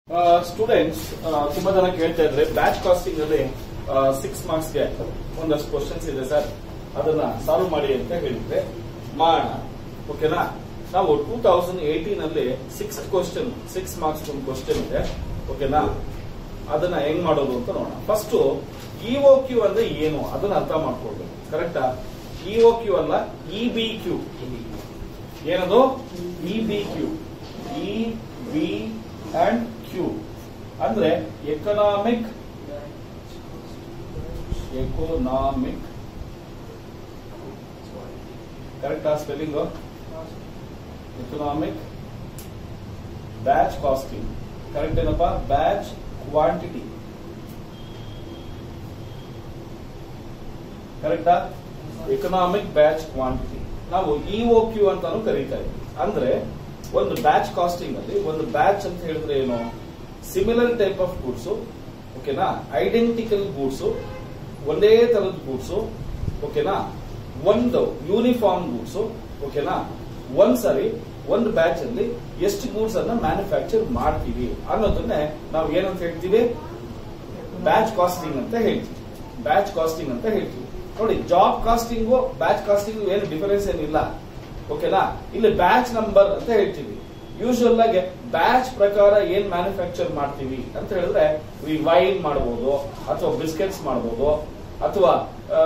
students ತುಂಬಾ ಜನ ಕೇಳ್ತಾ ಇದ್ರೆ ಬ್ಯಾಚ್ ಕಾಸ್ಟಿಂಗ್ ಅಲ್ಲಿ ಸಿಕ್ಸ್ ಮಾರ್ಕ್ಸ್ ಗೆ ಒಂದಷ್ಟು ಕ್ವಶನ್ಸ್ ಇದೆ ಸರ್ ಅದನ್ನ ಸಾಲ್ವ್ ಮಾಡಿ ಅಂತ ಹೇಳಿದ್ರೆ ಮಾಡೋಣ ಓಕೆನಾ ನಾವು ಟೂ ತೌಸಂಡ್ ಏಟೀನ್ ಅಲ್ಲಿ ಸಿಕ್ಸ್ ಕ್ವಶನ್ ಸಿಕ್ಸ್ ಮಾರ್ಕ್ಸ್ ಒಂದು ಕ್ವಶನ್ ಇದೆ ಓಕೆನಾ ಅದನ್ನ ಹೆಂಗ್ ಮಾಡೋದು ಅಂತ ನೋಡೋಣ ಫಸ್ಟ್ ಇಒ ಕ್ಯೂ ಅಂದ್ರೆ ಏನು ಅದನ್ನ ಅರ್ಥ ಮಾಡ್ಕೊಳ್ಬೇಕು ಕರೆಕ್ಟಾ ಇಒ ಕ್ಯೂ ಅಲ್ಲ ಇ ಬಿ ಕ್ಯೂ ಏನದು E B Q E B and Q ಅಂದ್ರೆ ಎಕನಾಮಿಕ್ ಎಕೋನಾಮಿಕ್ ಕರೆಕ್ಟಾ spelling economic batch costing correct ಏನಪ್ಪ ಬ್ಯಾಚ್ ಕ್ವಾಂಟಿಟಿ ಕರೆಕ್ಟಾ ಎಕನಾಮಿಕ್ ಬ್ಯಾಚ್ ಕ್ವಾಂಟಿಟಿ ನಾವು ಇಒ ಕ್ಯೂ ಅಂತಾನು ಕರೀತಾ ಇದ್ವಿ ಅಂದ್ರೆ ಒಂದು ಬ್ಯಾಚ್ ಕಾಸ್ಟಿಂಗ್ ಅಲ್ಲಿ ಒಂದು ಬ್ಯಾಚ್ ಅಂತ ಹೇಳಿದ್ರೆ ಏನು ಸಿಮಿಲರ್ ಟೈಪ್ ಆಫ್ ಗೂಡ್ಸ್ ಓಕೆನಾ ಐಡೆಂಟಿಕಲ್ ಗೂಡ್ಸ್ ಒಂದೇ ತರದ ಗೂಡ್ಸ್ ಓಕೆನಾ ಒಂದು ಯೂನಿಫಾರ್ಮ್ ಗೂಡ್ಸ್ ಓಕೆನಾ ಒಂದ್ ಸರಿ ಒಂದು ಬ್ಯಾಚ್ ಅಲ್ಲಿ ಎಷ್ಟು ಗೂಡ್ಸ್ ಅನ್ನ ಮ್ಯಾನುಫ್ಯಾಕ್ಚರ್ ಮಾಡ್ತೀವಿ ಅನ್ನೋದನ್ನೇ ನಾವು ಏನಂತ ಹೇಳ್ತೀವಿ ಬ್ಯಾಚ್ ಕಾಸ್ಟಿಂಗ್ ಅಂತ ಹೇಳ್ತೀವಿ ಬ್ಯಾಚ್ ಕಾಸ್ಟಿಂಗ್ ಅಂತ ಹೇಳ್ತೀವಿ ನೋಡಿ ಜಾಬ್ ಕಾಸ್ಟಿಂಗು ಬ್ಯಾಚ್ ಕಾಸ್ಟಿಂಗ್ ಏನು ಡಿಫರೆನ್ಸ್ ಏನಿಲ್ಲ ಓಕೆನಾ ಇಲ್ಲಿ ಬ್ಯಾಚ್ ನಂಬರ್ ಅಂತ ಹೇಳ್ತೀವಿ ಯೂಶುವಲ್ ಆಗಿ ಬ್ಯಾಚ್ ಪ್ರಕಾರ ಏನ್ ಮ್ಯಾನುಫ್ಯಾಕ್ಚರ್ ಮಾಡ್ತೀವಿ ಅಂತ ಹೇಳಿದ್ರೆ ಈ ವೈನ್ ಮಾಡಬಹುದು ಅಥವಾ ಬಿಸ್ಕೆಟ್ಸ್ ಮಾಡಬಹುದು ಅಥವಾ ಆ,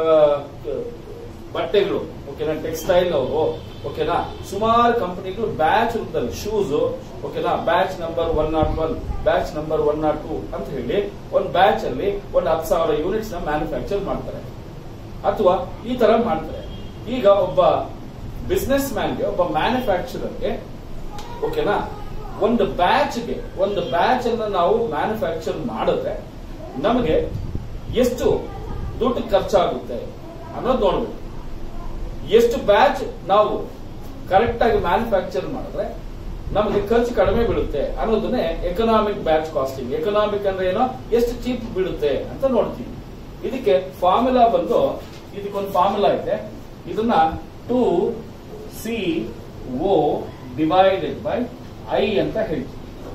ಬಟ್ಟೆಗಳು ಓಕೆನಾ ಟೆಕ್ಸ್ಟೈಲ್ ಅವರು ಓಕೆನಾ ಸುಮಾರು ಕಂಪನಿಗಳು ಬ್ಯಾಚ್ ರೂಪದಲ್ಲಿ ಶೂಸ್ ಓಕೆನಾ batch number one not one batch number one not two ಅಂತ ಹೇಳಿ ಒಂದು ಬ್ಯಾಚ್ ಅಲ್ಲಿ ಒಂದು ಹತ್ತು ಸಾವಿರ ಯೂನಿಟ್ಸ್ ನ ಮ್ಯಾನುಫ್ಯಾಕ್ಚರ್ ಮಾಡ್ತಾರೆ ಅಥವಾ ಈ ತರ ಮಾಡ್ತಾರೆ ಈಗ ಒಬ್ಬ ಬಿಸ್ನೆಸ್ ಮ್ಯಾನ್ಗೆ ಒಬ್ಬ ಮ್ಯಾನುಫ್ಯಾಕ್ಚರರ್ಗೆ ಓಕೆನಾ ಒಂದು ಬ್ಯಾಚ್ಗೆ ಒಂದು ಬ್ಯಾಚ್ ಅನ್ನ ನಾವು ಮ್ಯಾನುಫ್ಯಾಕ್ಚರ್ ಮಾಡಿದ್ರೆ ನಮಗೆ ಎಷ್ಟು ದುಡ್ಡು ಖರ್ಚಾಗುತ್ತೆ ಅನ್ನೋದು ನೋಡ್ಬೇಕು ಎಷ್ಟು ಬ್ಯಾಚ್ ನಾವು ಕರೆಕ್ಟ್ ಆಗಿ ಮ್ಯಾನುಫ್ಯಾಕ್ಚರ್ ಮಾಡಿದ್ರೆ ನಮಗೆ ಖರ್ಚು ಕಡಿಮೆ ಬೀಳುತ್ತೆ ಅನ್ನೋದನ್ನೇ ಎಕನಾಮಿಕ್ ಬ್ಯಾಚ್ ಕಾಸ್ಟಿಂಗ್ ಎಕನಾಮಿಕ್ ಅಂದ್ರೆ ಏನೋ ಎಷ್ಟು ಚೀಪ್ ಬೀಳುತ್ತೆ ಅಂತ ನೋಡ್ತೀವಿ ಇದಕ್ಕೆ ಫಾರ್ಮುಲಾ ಬಂದು ಇದಕ್ಕೊಂದು ಫಾರ್ಮುಲಾ ಇದೆ ಇದನ್ನ two C O divided by I ಅಂತ ಹೇಳ್ತೀವಿ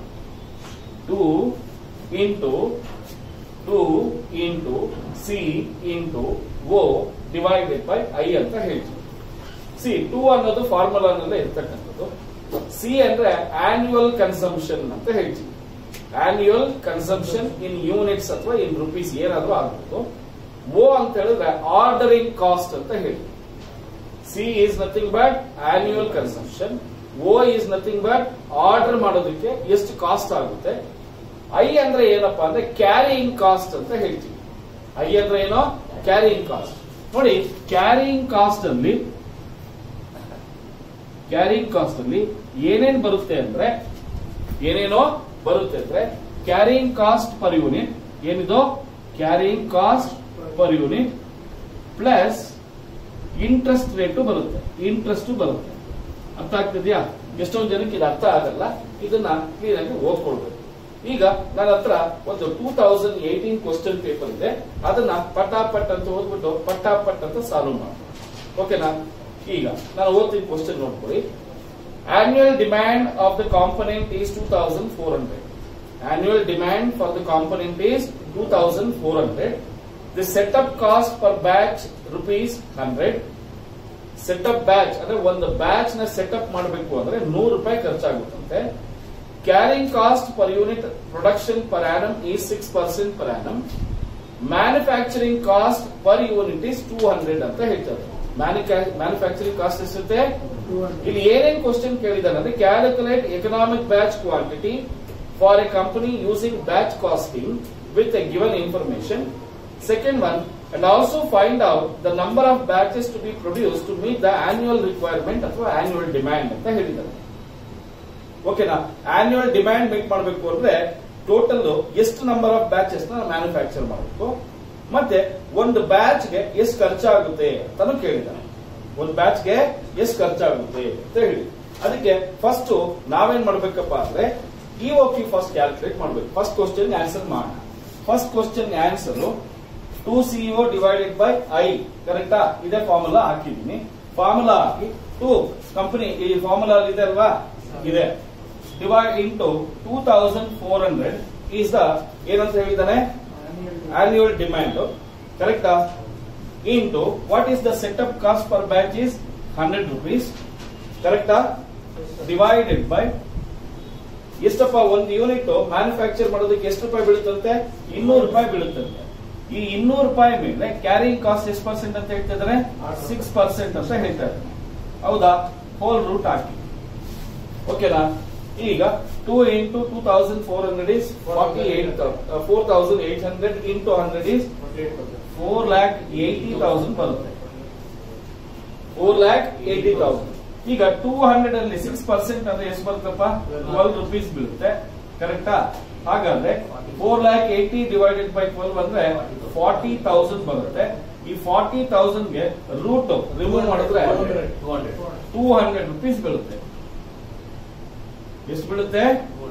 two into two into C into O divided by I ಅಂತ ಹೇಳ್ತೀವಿ ಸಿ ಟು ಅನ್ನೋದು ಫಾರ್ಮುಲಾನಲ್ಲೇ ಇರ್ತಕ್ಕಂಥದ್ದು ಸಿ ಅಂದ್ರೆ ಆನ್ಯುವಲ್ ಕನ್ಸಂಪ್ಷನ್ ಅಂತ ಹೇಳ್ತೀವಿ ಆನ್ಯುವಲ್ ಕನ್ಸಂಪ್ಷನ್ ಇನ್ ಯೂನಿಟ್ಸ್ ಅಥವಾ ಇನ್ ರುಪೀಸ್ ಏನಾದ್ರೂ ಆಗ್ಬೋದು ಓ ಅಂತ ಹೇಳಿದ್ರೆ ಆರ್ಡರಿಂಗ್ ಕಾಸ್ಟ್ ಅಂತ ಹೇಳಿ C is nothing but annual consumption O is nothing but order ಮಾಡೋದಕ್ಕೆ ಎಷ್ಟು ಕಾಸ್ಟ್ ಆಗುತ್ತೆ ಐ ಅಂದ್ರೆ ಏನಪ್ಪಾ ಅಂದ್ರೆ ಕ್ಯಾರಿಯಿಂಗ್ ಕಾಸ್ಟ್ ಅಂತ ಹೇಳ್ತೀವಿ ಐ ಅಂದ್ರೆ ಏನೋ ಕ್ಯಾರಿಯಿಂಗ್ ಕಾಸ್ಟ್ ನೋಡಿ ಕ್ಯಾರಿಯಿಂಗ್ ಕಾಸ್ಟ್ ಅಲ್ಲಿ ಕ್ಯಾರಿಯಿಂಗ್ ಕಾಸ್ಟ್ ಅಲ್ಲಿ ಏನೇನ್ ಬರುತ್ತೆ ಅಂದ್ರೆ ಏನೇನೋ ಬರುತ್ತೆ ಅಂದ್ರೆ ಕ್ಯಾರಿಯಿಂಗ್ ಕಾಸ್ಟ್ ಪರ್ ಯೂನಿಟ್ ಏನಿದು carrying cost per unit plus interest rate ಬರುತ್ತೆ ಇಂಟ್ರೆಸ್ಟ್ ಬರುತ್ತೆ ಅರ್ಥ ಆಗ್ತಿದ್ಯಾ ಎಷ್ಟೊಂದು ಜನಕ್ಕೆ ಇದು ಅರ್ಥ ಆಗಲ್ಲ ಇದನ್ನ ಕ್ಲೀನ್ ಆಗಿ ಓದ್ಕೊಳ್ಬೇಕು ಈಗ ನನ್ನ ಹತ್ರ ಒಂದು two thousand eighteen question paper ಇದೆ ಅದನ್ನ ಪಟಾಪಟ್ ಅಂತ ಓದ್ಬಿಟ್ಟು ಪಟಾಪಟ್ ಅಂತ ಸಾಲ್ವ್ ಮಾಡಿ ಓಕೆನಾ ಈಗ ನಾನು ಓದ್ತೀನಿ ಕ್ವಶನ್ ನೋಡ್ಕೊಳ್ಳಿ annual demand of the component is two thousand four hundred annual demand for the component is two thousand four hundred the setup cost per batch rupees hundred setup batch ಅಂದ್ರೆ ಒಂದು batch ನ setup ಮಾಡಬೇಕು ಅಂದ್ರೆ ನೂರು ರೂಪಾಯಿ ಖರ್ಚಾಗುತ್ತಂತೆ carrying cost per unit production per annum is six percent per annum manufacturing cost per unit is two hundred ಅಂತ ಹೇಳ್ತಾರೆ ಮ್ಯಾನುಫ್ಯಾಕ್ಚರಿಂಗ್ ಕಾಸ್ಟ್ ಎಷ್ಟಿರುತ್ತೆ ಇಲ್ಲಿ ಏನೇನ್ ಕ್ವಶನ್ ಕೇಳಿದಾರೆ ಅಂದ್ರೆ calculate economic batch quantity for a company using batch costing with a given information second one and also find out the number of batches to be produce to meet the annual requirement ಅಥವಾ annual demand ಅಂತ ಹೇಳಿದ್ದಾರೆ ಓಕೆನಾ annual demand meet ಮಾಡಬೇಕು ಅಂದ್ರೆ total ಎಷ್ಟು number of batches ನ manufacture ಮಾಡಬೇಕು ಮತ್ತೆ ಒಂದು ಬ್ಯಾಚ್ ಗೆ ಎಷ್ಟು ಖರ್ಚಾಗುತ್ತೆ ಅಂತಾನು ಕೇಳಿದ್ದಾನೆ ಒಂದು ಬ್ಯಾಚ್ ಗೆ ಎಷ್ಟು ಖರ್ಚಾಗುತ್ತೆ ಅಂತ ಹೇಳಿ ಅದಕ್ಕೆ ಫಸ್ಟ್ ನಾವೇನ್ ಮಾಡ್ಬೇಕಪ್ಪ ಅಂದ್ರೆ ಇಒ ಕ್ಯೂ ಫಸ್ಟ್ ಕ್ಯಾಲ್ಕುಲೇಟ್ ಮಾಡ್ಬೇಕು ಫಸ್ಟ್ ಕ್ವಶನ್ ಆನ್ಸರ್ ಮಾಡೋಣ first question answer two C O divided by I ಕರೆಕ್ಟಾ ಇದೇ ಫಾರ್ಮುಲಾ ಹಾಕಿದೀನಿ ಫಾರ್ಮುಲಾ ಹಾಕಿ ಟು ಕಂಪನಿ ಈ ಫಾರ್ಮುಲಾ ಇದೆ ಅಲ್ವಾ ಇದೆ divide into two thousand four hundred is the ಏನಂತ ಹೇಳಿದಾನೆ ಆನ್ಯುವಲ್ ಡಿಮ್ಯಾಂಡ್ ಕರೆಕ್ಟಾ into what is the setup cost per batch is hundred rupees ಕರೆಕ್ಟಾ ಡಿವೈಡೆಡ್ ಬೈ ಎಷ್ಟಪ್ಪ ಒಂದು ಯೂನಿಟ್ ಮ್ಯಾನುಫ್ಯಾಕ್ಚರ್ ಮಾಡೋದಕ್ಕೆ ಎಷ್ಟು ರೂಪಾಯಿ ಬೀಳುತ್ತಂತೆ ಇನ್ನೂರು ರೂಪಾಯಿ ಬೀಳುತ್ತಂತೆ ಈ ಇನ್ನೂರು ರೂಪಾಯಿ ಮೇಲೆ ಕ್ಯಾರಿಂಗ್ ಕಾಸ್ಟ್ ಎಷ್ಟು ಪರ್ಸೆಂಟ್ ಅಂತ ಹೇಳ್ತಾ ಇದ್ದಾರೆ ಸಿಕ್ಸ್ ಪರ್ಸೆಂಟ್ ಅಂತ ಹೇಳ್ತಾ ಇದ್ದಾರೆ ಹೌದಾ ಹೋಲ್ ರೂಟ್ ಹಾಕಿ ಓಕೆನಾ ಈಗ two into two thousand four hundred is forty eight four thousand eight hundred into hundred is four lakh eighty thousand ಬರುತ್ತೆ ಫೋರ್ ಲ್ಯಾಕ್ ಏಯ್ಟಿ ತೌಸಂಡ್ ಈಗ ಟೂ ಹಂಡ್ರೆಡ್ ಅಲ್ಲಿ ಸಿಕ್ಸ್ ಪರ್ಸೆಂಟ್ ಅಂದ್ರೆ ಎಷ್ಟು ಬರುತ್ತಪ್ಪ ಟ್ವೆಲ್ ರುಪೀಸ್ ಬೀಳುತ್ತೆ ಕರೆಕ್ಟಾ ಹಾಗಾದ್ರೆ four lakh eighty divided by twelve ಅಂದ್ರೆ ಫಾರ್ಟಿ ತೌಸಂಡ್ ಬರುತ್ತೆ ಈ ಫಾರ್ಟಿ ತೌಸಂಡ್ ಗೆ ರೂಟ್ ರಿಮೂವ್ ಮಾಡಿದ್ರೆ ಟೂ ಹಂಡ್ರೆಡ್ ರುಪೀಸ್ ಬೀಳುತ್ತೆ ಎಷ್ಟು ಬೀಳುತ್ತೆ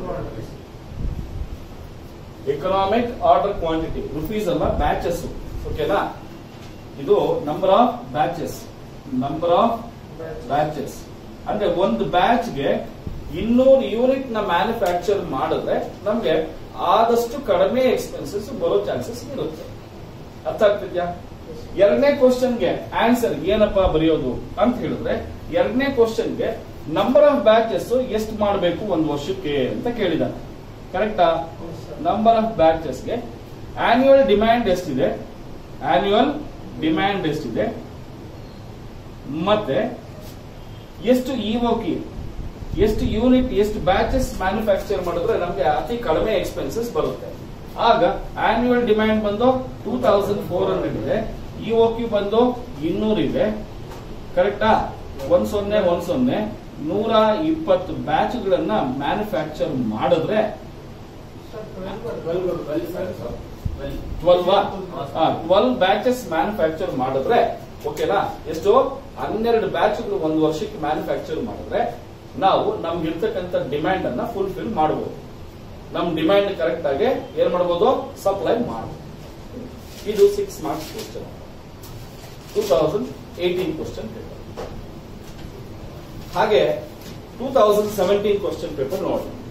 ಎಕನಾಮಿಕ್ ಆರ್ಡರ್ ಕ್ವಾಂಟಿಟಿ ರುಪೀಸ್ ಅಲ್ಲ ಬ್ಯಾಚಸ್ ಓಕೆನಾ ಇದು number of batches number of batches ಅಂದ್ರೆ ಒಂದು ಬ್ಯಾಚ್ ಗೆ ಇನ್ನೂರು ಯೂನಿಟ್ ನ ಮ್ಯಾನುಫ್ಯಾಕ್ಚರ್ ಮಾಡಿದ್ರೆ ನಮ್ಗೆ ಆದಷ್ಟು ಕಡಿಮೆ ಎಕ್ಸ್ಪೆನ್ಸಸ್ ಬರೋ ಚಾನ್ಸಸ್ ಇರುತ್ತೆ ಅರ್ಥ ಆಗ್ತಿದ್ಯಾ ಎರಡನೇ ಕ್ವಶನ್ಗೆ ಆನ್ಸರ್ ಏನಪ್ಪ ಬರೆಯೋದು ಅಂತ ಹೇಳಿದ್ರೆ ಎರಡನೇ ಕ್ವಶನ್ಗೆ ನಂಬರ್ ಆಫ್ ಬ್ಯಾಚಸ್ ಎಷ್ಟು ಮಾಡಬೇಕು ಒಂದು ವರ್ಷಕ್ಕೆ ಅಂತ ಕೇಳಿದಾನೆ ಕರೆಕ್ಟಾ ನಂಬರ್ ಆಫ್ ಬ್ಯಾಚಸ್ಗೆ ಆನ್ಯುವಲ್ ಡಿಮ್ಯಾಂಡ್ ಎಷ್ಟಿದೆ ಆನ್ಯುವಲ್ ಡಿಮ್ಯಾಂಡ್ ಎಷ್ಟಿದೆ ಮತ್ತೆ ಎಷ್ಟು ಇಒಕಿ ಎಷ್ಟು ಯೂನಿಟ್ ಎಷ್ಟು ಬ್ಯಾಚಸ್ ಮ್ಯಾನುಫ್ಯಾಕ್ಚರ್ ಮಾಡಿದ್ರೆ ನಮಗೆ ಅತಿ ಕಡಿಮೆ ಎಕ್ಸ್ಪೆನ್ಸಸ್ ಬರುತ್ತೆ ಆಗ ಆನ್ಯುವಲ್ ಡಿಮ್ಯಾಂಡ್ ಬಂದು ಟೂ ತೌಸಂಡ್ ಫೋರ್ ಹಂಡ್ರೆಡ್ ಇದೆ ಇಒಕ್ಯೂ ಬಂದು ಇನ್ನೂರು ಇದೆ ಕರೆಕ್ಟಾ ಒಂದ್ ಸೊನ್ನೆ ಒಂದ್ ಸೊನ್ನೆ ನೂರ ಇಪ್ಪತ್ತು ಬ್ಯಾಚ್ಗಳನ್ನ ಮ್ಯಾನುಫ್ಯಾಕ್ಚರ್ ಮಾಡಿದ್ರೆ ಟ್ವೆಲ್ವ್ ಟ್ವೆಲ್ವ್ ಬ್ಯಾಚಸ್ ಮ್ಯಾನುಫ್ಯಾಕ್ಚರ್ ಮಾಡಿದ್ರೆ ಓಕೆನಾ ಎಷ್ಟು ಹನ್ನೆರಡು ಬ್ಯಾಚ್ಗಳು ಒಂದು ವರ್ಷಕ್ಕೆ ಮ್ಯಾನುಫ್ಯಾಕ್ಚರ್ ಮಾಡಿದ್ರೆ ನಾವು ನಮ್ಗೆ ಇರ್ತಕ್ಕಂಥ ಡಿಮ್ಯಾಂಡ್ ಅನ್ನ ಫುಲ್ಫಿಲ್ ಮಾಡಬಹುದು ನಮ್ ಡಿಮ್ಯಾಂಡ್ ಕರೆಕ್ಟ್ ಆಗಿ ಏನ್ ಮಾಡಬಹುದು ಸಪ್ಲೈ ಮಾಡಬಹುದು ಇದು six marks question two thousand eighteen question paper ಹಾಗೆ two thousand seventeen question paper ನೋಡಿ